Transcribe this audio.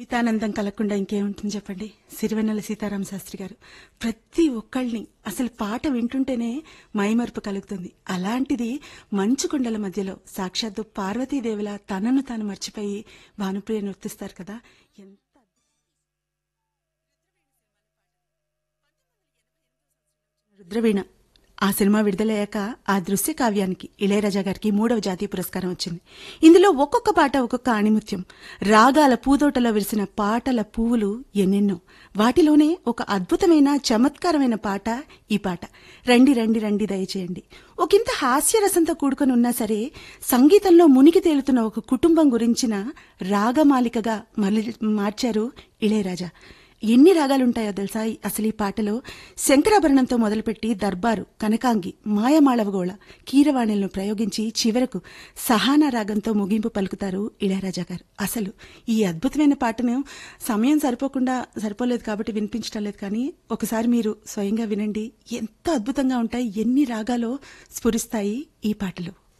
జీవితానందం కలగకుండా ఇంకేముంటుంది చెప్పండి సిరివెన్నెల సీతారామ శాస్త్రి గారు ప్రతి ఒక్కళ్ళని అసలు పాట వింటుంటేనే మైమరుపు కలుగుతుంది అలాంటిది మంచు కొండల మధ్యలో సాక్షాత్తు పార్వతీదేవిలా తనను తాను మర్చిపోయి భానుప్రియ నృత్తిస్తారు కదా ఎంత రుద్రవీణ ఆ సినిమా విడుదలయ్యాక ఆ దృశ్య కావ్యానికి ఇళయరాజా గారికి మూడవ జాతీయ పురస్కారం వచ్చింది ఇందులో ఒక్కొక్క పాట ఒక్కొక్క ఆణిముత్యం రాగాల పూదోటలో విరిసిన పాటల పువ్వులు ఎన్నెన్నో వాటిలోనే ఒక అద్భుతమైన చమత్కారమైన పాట ఈ పాట రండి రండి రండి దయచేయండి ఒకంత హాస్యరసంతో కూడుకొని ఉన్నా సరే సంగీతంలో మునిగి తేలుతున్న ఒక కుటుంబం గురించిన రాగమాలికగా మళ్ళీ మార్చారు ఇళయరాజా ఎన్ని రాగాలుంటాయో తెలుసా ఈ- అసలు ఈ పాటలో శంకరాభరణంతో మొదలుపెట్టి దర్బారు కనకాంగి మాయమాళవగోళ కీరవాణిలను ప్రయోగించి చివరకు సహానా రాగంతో ముగింపు పలుకుతారు ఇళయరాజా గారు అసలు ఈ అద్భుతమైన పాటను సమయం సరిపోకుండా సరిపోలేదు కాబట్టి వినిపించడం లేదు కానీ ఒకసారి మీరు స్వయంగా వినండి ఎంత అద్భుతంగా ఉంటాయి ఎన్ని రాగాలో స్ఫురిస్తాయి ఈ పాటలు